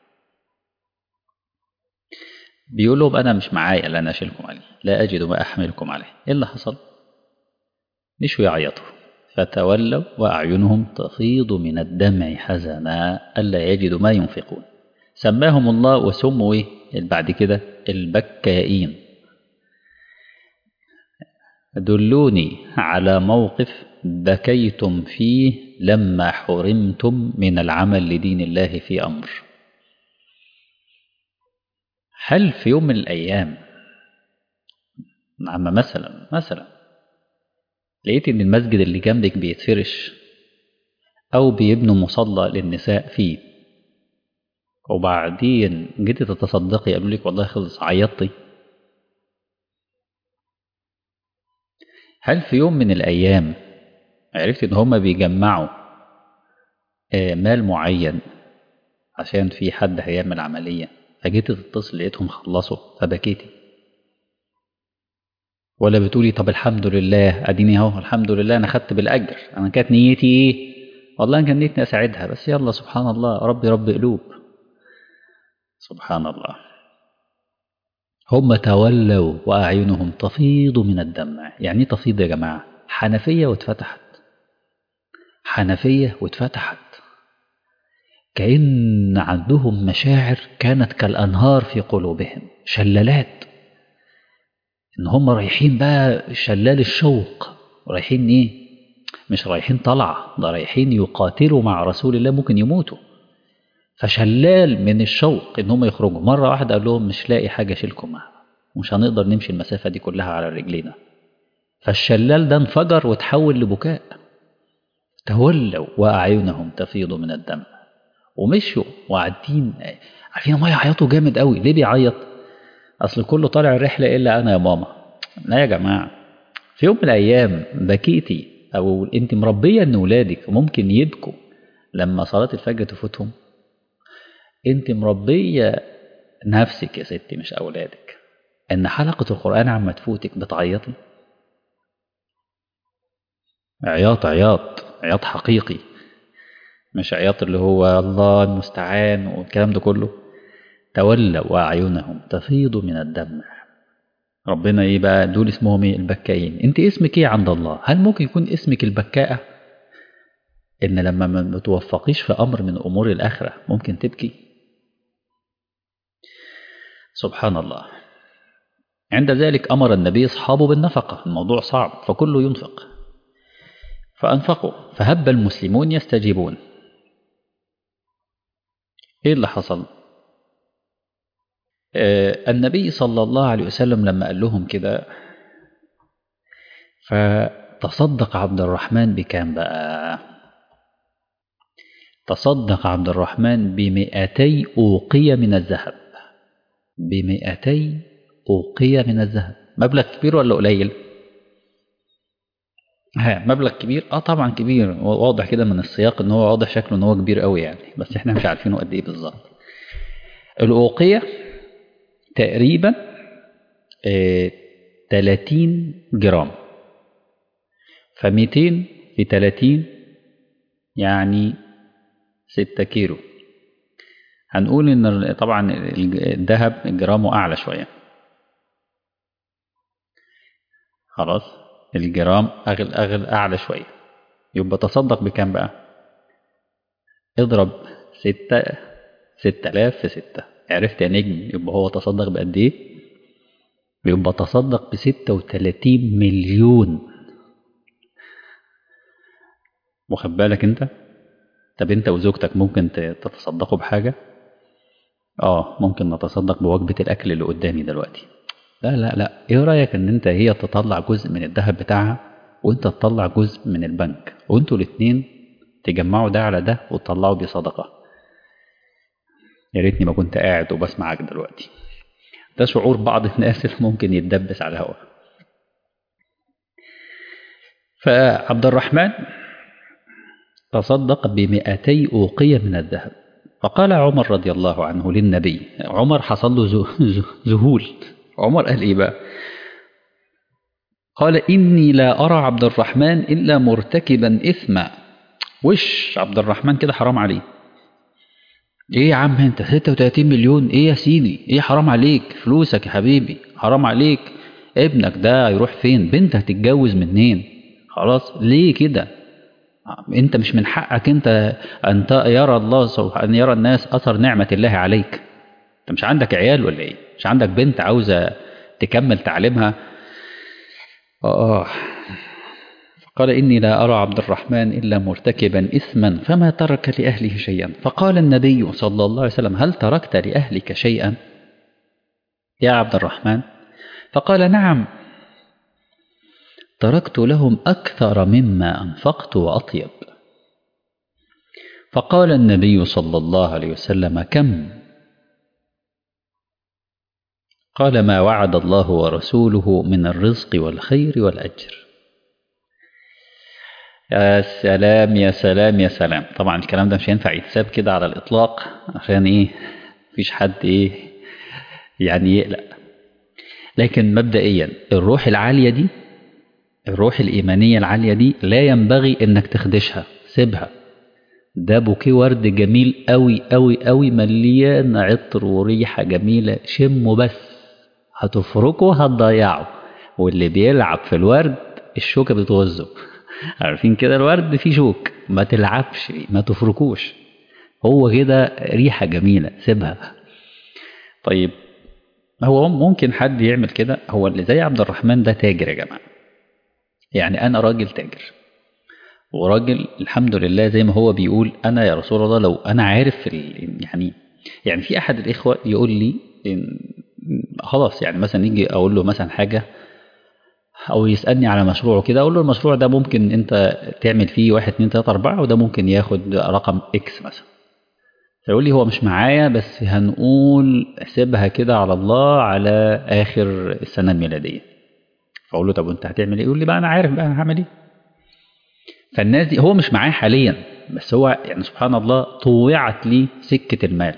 بيقول لهم أنا مش معايا اللي أنا أشيلكم عليه لا أجد ما أحملكم عليه إيه اللي حصل مشوا يعيطوا فتولوا وأعينهم تفيض من الدمع حزنا ألا يجدوا ما ينفقون سماهم الله وسموا إيه بعد كده البكائين دلوني على موقف بكيتم فيه لما حرمتم من العمل لدين الله في أمر هل في يوم من الأيام نعم مثلا مثلا لقيت إن المسجد اللي جنبك بيتفرش أو بيبنوا مصلى للنساء فيه وبعدين جيتي تتصدقي قالوا لك والله خلص عيطتي هل في يوم من الأيام عرفت إن هما بيجمعوا مال معين عشان في حد هيعمل عملية فجيت تتصل لقيتهم خلصوا فبكيتي ولا بتقولي طب الحمد لله اديني اهو الحمد لله انا خدت بالاجر انا كانت نيتي ايه والله كان نيتي اساعدها بس يلا سبحان الله ربي رب قلوب سبحان الله هم تولوا واعينهم تفيض من الدمع يعني تفيض يا جماعه حنفيه واتفتحت حنفيه واتفتحت كأن عندهم مشاعر كانت كالأنهار في قلوبهم شلالات إن هم رايحين بقى شلال الشوق رايحين إيه مش رايحين طلعة ده رايحين يقاتلوا مع رسول الله ممكن يموتوا فشلال من الشوق إن هم يخرجوا مرة واحدة قال لهم مش لاقي حاجة أشيلكم معها مش هنقدر نمشي المسافة دي كلها على رجلينا فالشلال ده انفجر وتحول لبكاء تولوا وأعينهم تفيض من الدم ومشوا وقاعدين عارفين ما يعيطوا جامد قوي ليه بيعيط اصل كله طالع الرحله الا انا يا ماما لا يا جماعه في يوم من الايام بكيتي او انت مربيه ان ولادك ممكن يبكوا لما صلاه الفجر تفوتهم انت مربيه نفسك يا ستي مش اولادك ان حلقه القران عما تفوتك بتعيطي عياط عياط عياط حقيقي مش عياط اللي هو الله المستعان والكلام ده كله تولوا أعينهم تفيض من الدمع ربنا ايه بقى دول اسمهم ايه البكائين انت اسمك ايه عند الله هل ممكن يكون اسمك البكاءة ان لما ما متوفقيش في امر من امور الاخرة ممكن تبكي سبحان الله عند ذلك امر النبي اصحابه بالنفقة الموضوع صعب فكله ينفق فانفقوا فهب المسلمون يستجيبون ايه اللي حصل آه النبي صلى الله عليه وسلم لما قال لهم كده فتصدق عبد الرحمن بكام بقى تصدق عبد الرحمن بمئتي أوقية من الذهب بمئتي أوقية من الذهب مبلغ كبير ولا قليل ها مبلغ كبير اه طبعا كبير واضح كده من السياق ان هو واضح شكله ان هو كبير قوي يعني بس احنا مش عارفينه قد ايه بالظبط الاوقيه تقريبا آه 30 جرام ف200 في 30 يعني 6 كيلو هنقول ان طبعا الذهب جرامه اعلى شويه خلاص الجرام أغل أغل أعلى شوية يبقى تصدق بكام بقى اضرب ستة ستة آلاف في ستة عرفت يا نجم يبقى هو تصدق بقد إيه يبقى تصدق بستة وتلاتين مليون واخد بالك انت طب انت وزوجتك ممكن تتصدقوا بحاجة اه ممكن نتصدق بوجبة الأكل اللي قدامي دلوقتي لا لا لا ايه رأيك ان انت هي تطلع جزء من الذهب بتاعها وانت تطلع جزء من البنك وانتوا الاتنين تجمعوا ده على ده وتطلعوا بيه صدقة يا ريتني ما كنت قاعد وبسمعك دلوقتي ده شعور بعض الناس اللي ممكن يتدبس على الهواء فعبد الرحمن تصدق بمئتي أوقية من الذهب فقال عمر رضي الله عنه للنبي عمر حصل له ذهول عمر قال ايه بقى قال إني لا أرى عبد الرحمن إلا مرتكبا إثما وش عبد الرحمن كده حرام عليه ايه يا عم انت 36 مليون ايه يا سيدي ايه حرام عليك فلوسك يا حبيبي حرام عليك ابنك ده يروح فين بنتك هتتجوز منين خلاص ليه كده انت مش من حقك انت ان يرى الله ان يرى الناس اثر نعمه الله عليك انت مش عندك عيال ولا ايه مش عندك بنت عاوزه تكمل تعليمها اه قال إني لا أرى عبد الرحمن إلا مرتكبا إثما فما ترك لأهله شيئا فقال النبي صلى الله عليه وسلم هل تركت لأهلك شيئا يا عبد الرحمن فقال نعم تركت لهم أكثر مما أنفقت وأطيب فقال النبي صلى الله عليه وسلم كم قال ما وعد الله ورسوله من الرزق والخير والأجر يا سلام يا سلام يا سلام طبعا الكلام ده مش هينفع يتساب كده على الإطلاق عشان إيه مفيش حد إيه يعني يقلق لكن مبدئيا الروح العالية دي الروح الإيمانية العالية دي لا ينبغي إنك تخدشها سيبها ده بوكيه ورد جميل قوي قوي قوي مليان عطر وريحة جميلة شمه بس هتفركه هتضيعه واللي بيلعب في الورد الشوكة بتغزه عارفين كده الورد فيه شوك ما تلعبش ما تفركوش هو كده ريحة جميلة سيبها طيب هو ممكن حد يعمل كده هو اللي زي عبد الرحمن ده تاجر يا جماعة يعني أنا راجل تاجر وراجل الحمد لله زي ما هو بيقول أنا يا رسول الله لو أنا عارف يعني يعني في أحد الإخوة يقول لي إن خلاص يعني مثلا يجي أقول له مثلا حاجة او يسالني على مشروعه كده اقول له المشروع ده ممكن انت تعمل فيه واحد اتنين تلاته اربعه وده ممكن ياخد رقم اكس مثلا فيقول لي هو مش معايا بس هنقول احسبها كده على الله على اخر السنه الميلاديه فاقول له طب وانت هتعمل ايه يقول لي بقى انا عارف بقى هعمل ايه فالناس دي هو مش معاه حاليا بس هو يعني سبحان الله طوعت لي سكه المال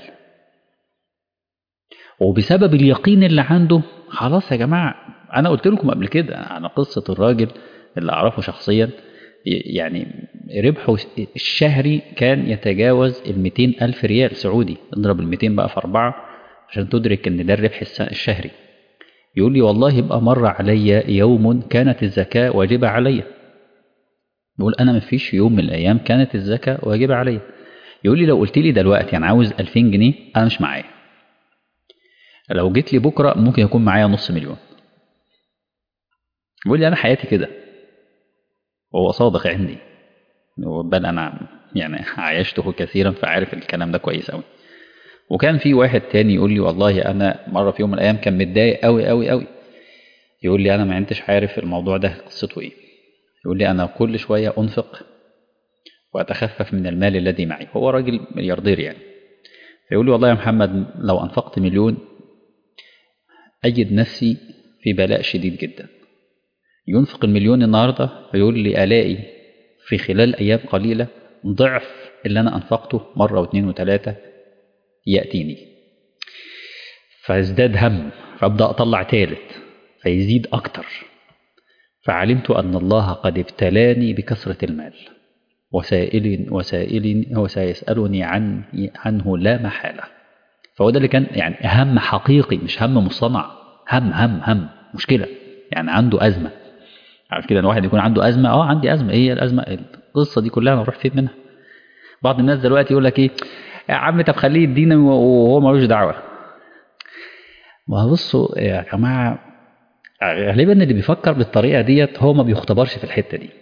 وبسبب اليقين اللي عنده خلاص يا جماعه انا قلت لكم قبل كده على قصه الراجل اللي اعرفه شخصيا يعني ربحه الشهري كان يتجاوز ال 200 ألف ريال سعودي اضرب ال 200 بقى في أربعة عشان تدرك إن ده الربح الشهري يقول لي والله بقى مر علي يوم كانت الزكاة واجبة علي بيقول أنا ما فيش يوم من الأيام كانت الزكاة واجبة علي يقول لي لو قلت لي دلوقتي أنا عاوز 2000 جنيه أنا مش معايا لو جيت لي بكرة ممكن يكون معايا نص مليون بيقول لي انا حياتي كده وهو صادق عندي بل انا يعني عايشته كثيرا فعارف الكلام ده كويس قوي وكان في واحد تاني يقول لي والله انا مره في يوم من الايام كان متضايق قوي قوي قوي يقول لي انا ما انتش عارف الموضوع ده قصته ايه يقول لي انا كل شويه انفق واتخفف من المال الذي معي هو راجل ملياردير يعني فيقول لي والله يا محمد لو انفقت مليون اجد نفسي في بلاء شديد جدا ينفق المليون النهاردة فيقول لي ألاقي في خلال أيام قليلة ضعف اللي أنا أنفقته مرة واثنين وثلاثة يأتيني فازداد هم فأبدأ أطلع ثالث فيزيد أكتر فعلمت أن الله قد ابتلاني بكثرة المال وسائل وسائل وسيسألني عن عنه لا محالة فهو ده اللي كان يعني هم حقيقي مش هم مصطنع هم هم هم مشكلة يعني عنده أزمة عارف كده ان واحد يكون عنده أزمة اه عندي أزمة ايه الأزمة القصة دي كلها نروح فين منها بعض الناس دلوقتي يقول لك ايه يا عم طب خليه يدينا وهو ملوش دعوة ما بصوا يا جماعة غالبا اللي بيفكر بالطريقة ديت هو ما بيختبرش في الحتة دي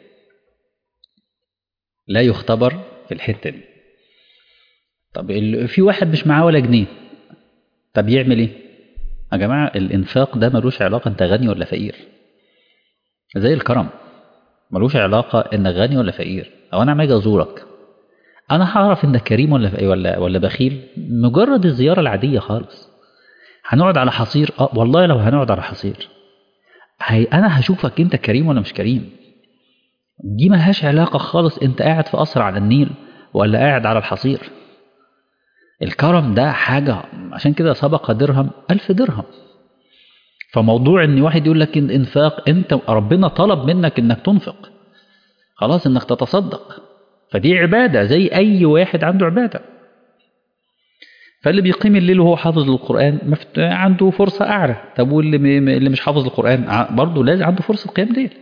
لا يختبر في الحتة دي طب في واحد مش معاه ولا جنيه طب يعمل ايه يا جماعة الإنفاق ده ملوش علاقة أنت غني ولا فقير زي الكرم ملوش علاقة إنك غني ولا فقير أو أنا عمال أزورك أنا هعرف إنك كريم ولا ولا ولا بخيل مجرد الزيارة العادية خالص هنقعد على حصير اه والله لو هنقعد على حصير هي انا هشوفك انت كريم ولا مش كريم دي ملهاش علاقة خالص انت قاعد في قصر على النيل ولا قاعد على الحصير الكرم ده حاجة عشان كده سبق درهم ألف درهم فموضوع ان واحد يقول لك الانفاق انت ربنا طلب منك انك تنفق خلاص انك تتصدق فدي عبادة زي اي واحد عنده عبادة فاللي بيقيم الليل وهو حافظ للقرآن مفت... عنده فرصة أعلى طب واللي م... اللي مش حافظ القرآن برضه لازم عنده فرصة قيام ليل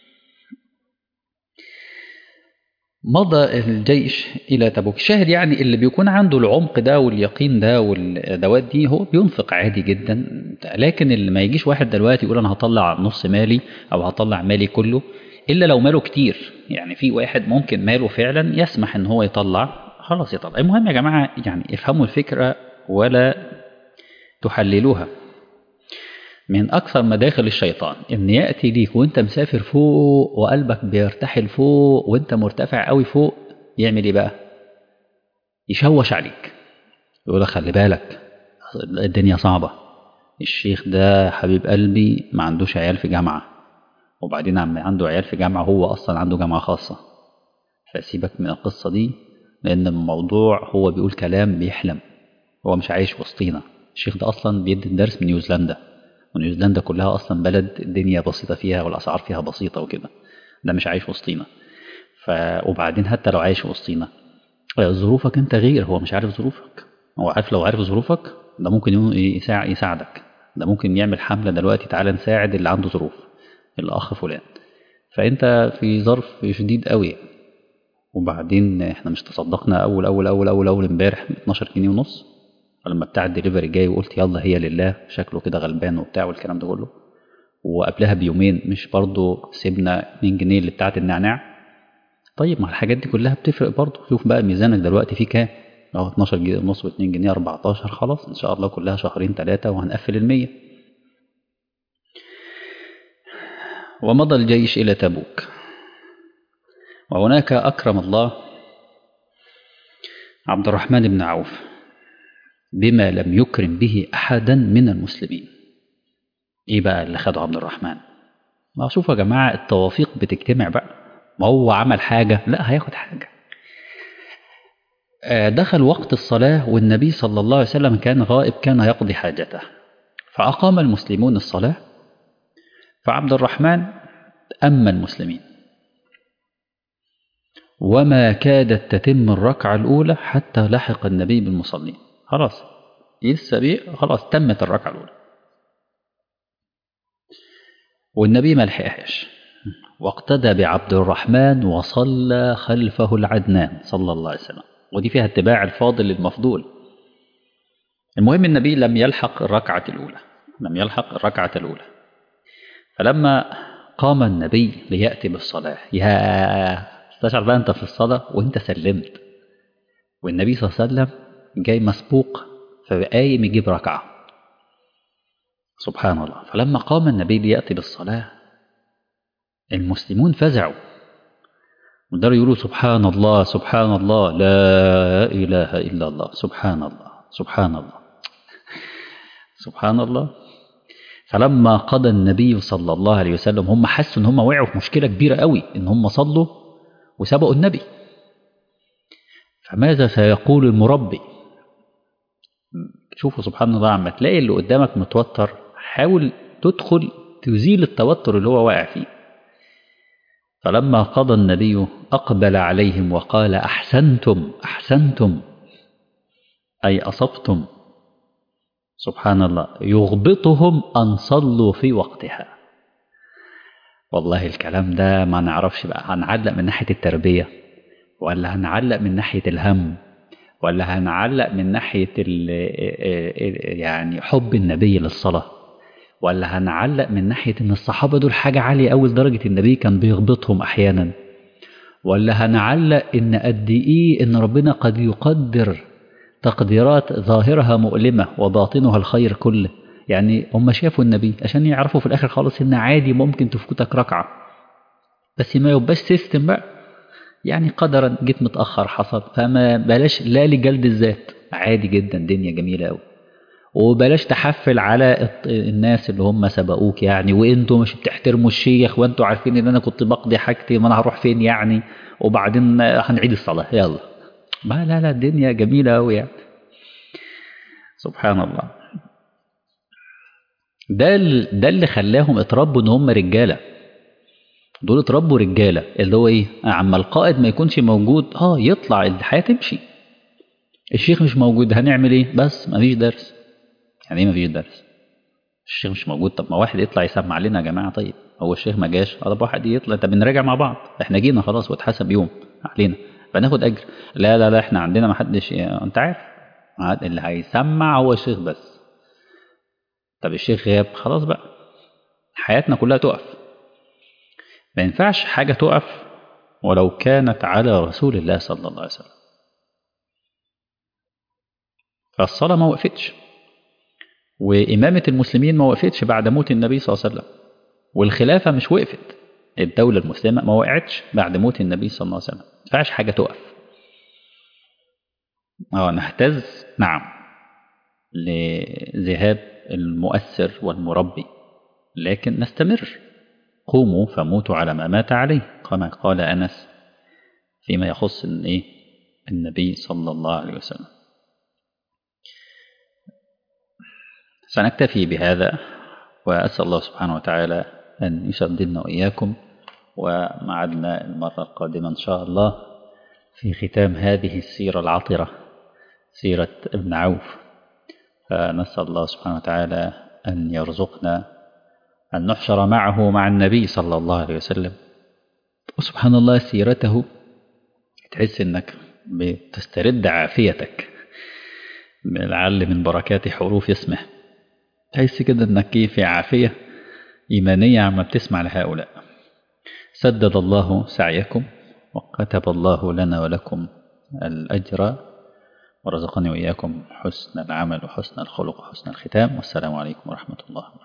مضى الجيش إلى تبوك الشاهد يعني اللي بيكون عنده العمق ده واليقين ده والأدوات دي هو بينفق عادي جدا لكن اللي ما يجيش واحد دلوقتي يقول أنا هطلع نص مالي أو هطلع مالي كله إلا لو ماله كتير يعني في واحد ممكن ماله فعلا يسمح إن هو يطلع خلاص يطلع المهم يا جماعة يعني افهموا الفكرة ولا تحللوها من أكثر مداخل الشيطان إن يأتي ليك وأنت مسافر فوق وقلبك بيرتحل فوق وأنت مرتفع قوي فوق يعمل إيه بقى؟ يشوش عليك يقول لك خلي بالك الدنيا صعبة الشيخ ده حبيب قلبي ما عندوش عيال في جامعة وبعدين عم عنده عيال في جامعة هو أصلا عنده جامعة خاصة فسيبك من القصة دي لأن الموضوع هو بيقول كلام بيحلم هو مش عايش وسطينا الشيخ ده أصلا بيدي الدرس من نيوزيلندا ونيوزيلندا كلها أصلا بلد الدنيا بسيطة فيها والأسعار فيها بسيطة وكده ده مش عايش وسطينا ف... وبعدين حتى لو عايش وسطينا ظروفك أنت غير هو مش عارف ظروفك هو عارف لو عارف ظروفك ده ممكن يساع... يساعدك ده ممكن يعمل حملة دلوقتي تعالى نساعد اللي عنده ظروف الأخ فلان فأنت في ظرف شديد قوي وبعدين احنا مش تصدقنا اول اول اول اول اول امبارح ب 12 جنيه ونص فلما بتاع الدليفري جاي وقلت يلا هي لله شكله كده غلبان وبتاع والكلام ده كله وقبلها بيومين مش برضه سيبنا 2 جنيه اللي بتاعت النعناع طيب ما الحاجات دي كلها بتفرق برضه شوف بقى ميزانك دلوقتي فيه كام لو 12 جنيه ونص و2 جنيه 14 خلاص ان شاء الله كلها شهرين ثلاثه وهنقفل المية ومضى الجيش الى تبوك وهناك أكرم الله عبد الرحمن بن عوف بما لم يكرم به أحدا من المسلمين إيه بقى اللي خده عبد الرحمن ما شوفوا يا جماعة التوافيق بتجتمع بقى ما هو عمل حاجة لا هياخد حاجة دخل وقت الصلاة والنبي صلى الله عليه وسلم كان غائب كان يقضي حاجته فأقام المسلمون الصلاة فعبد الرحمن أما المسلمين وما كادت تتم الركعة الأولى حتى لحق النبي بالمصلين خلاص لسه بيه خلاص تمت الركعة الأولى والنبي ما لحقهاش واقتدى بعبد الرحمن وصلى خلفه العدنان صلى الله عليه وسلم ودي فيها اتباع الفاضل المفضول المهم النبي لم يلحق الركعة الأولى لم يلحق الركعة الأولى فلما قام النبي ليأتي بالصلاة يا استشعر بقى انت في الصلاة وانت سلمت والنبي صلى الله عليه وسلم جاي مسبوق فقايم يجيب ركعة سبحان الله فلما قام النبي ليأتي بالصلاة المسلمون فزعوا وداروا يقولوا سبحان الله سبحان الله لا إله إلا الله سبحان الله سبحان الله سبحان الله فلما قضى النبي صلى الله عليه وسلم هم حسوا ان هم وقعوا في مشكله كبيره قوي ان هم صلوا وسبقوا النبي فماذا سيقول المربي شوفوا سبحان الله عما تلاقي اللي قدامك متوتر حاول تدخل تزيل التوتر اللي هو واقع فيه فلما قضى النبي أقبل عليهم وقال أحسنتم أحسنتم أي أصبتم سبحان الله يغبطهم أن صلوا في وقتها والله الكلام ده ما نعرفش بقى هنعلق من ناحية التربية ولا هنعلق من ناحية الهم ولا هنعلق من ناحية ال يعني حب النبي للصلاة ولا هنعلق من ناحية إن الصحابة دول حاجة عالية أوي لدرجة النبي كان بيغبطهم أحيانا ولا هنعلق إن قد إيه إن ربنا قد يقدر تقديرات ظاهرها مؤلمة وباطنها الخير كله يعني هم شافوا النبي عشان يعرفوا في الآخر خالص إن عادي ممكن تفوتك ركعة بس ما يبقاش سيستم بقى يعني قدرا جيت متأخر حصل فما بلاش لا لجلد الذات عادي جدا دنيا جميلة أوي وبلاش تحفل على الناس اللي هم سبقوك يعني وانتوا مش بتحترموا الشيخ وانتوا عارفين ان انا كنت بقضي حاجتي ما انا هروح فين يعني وبعدين هنعيد الصلاة يلا ما لا لا الدنيا جميلة أوي يعني سبحان الله ده ده اللي خلاهم اتربوا ان هم رجاله دول اتربوا رجاله اللي هو ايه عما القائد ما يكونش موجود اه يطلع الحياه تمشي الشيخ مش موجود هنعمل ايه بس مفيش درس يعني ايه مفيش درس الشيخ مش موجود طب ما واحد يطلع يسمع لنا يا جماعه طيب هو الشيخ ما جاش طب واحد يطلع طب نراجع مع بعض احنا جينا خلاص واتحسب يوم علينا فناخد اجر لا لا لا احنا عندنا ما حدش انت عارف اللي هيسمع هو الشيخ بس طب الشيخ غاب خلاص بقى حياتنا كلها تقف ما ينفعش حاجة تقف ولو كانت على رسول الله صلى الله عليه وسلم فالصلاة ما وقفتش وإمامة المسلمين ما وقفتش بعد موت النبي صلى الله عليه وسلم والخلافة مش وقفت الدولة المسلمة ما وقعتش بعد موت النبي صلى الله عليه وسلم ما ينفعش حاجة تقف اه نهتز نعم لذهاب المؤثر والمربي لكن نستمر قوموا فموتوا على ما مات عليه كما قال أنس فيما يخص إيه النبي صلى الله عليه وسلم سنكتفي بهذا وأسأل الله سبحانه وتعالى أن يسددنا وإياكم ومعدنا المرة القادمة إن شاء الله في ختام هذه السيرة العطرة سيرة ابن عوف فنسأل الله سبحانه وتعالى أن يرزقنا أن نحشر معه مع النبي صلى الله عليه وسلم وسبحان الله سيرته تحس أنك بتسترد عافيتك لعل من بركات حروف اسمه تحس كده أنك في عافية إيمانية عما بتسمع لهؤلاء سدد الله سعيكم وكتب الله لنا ولكم الأجر ورزقني وإياكم حسن العمل وحسن الخلق وحسن الختام والسلام عليكم ورحمة الله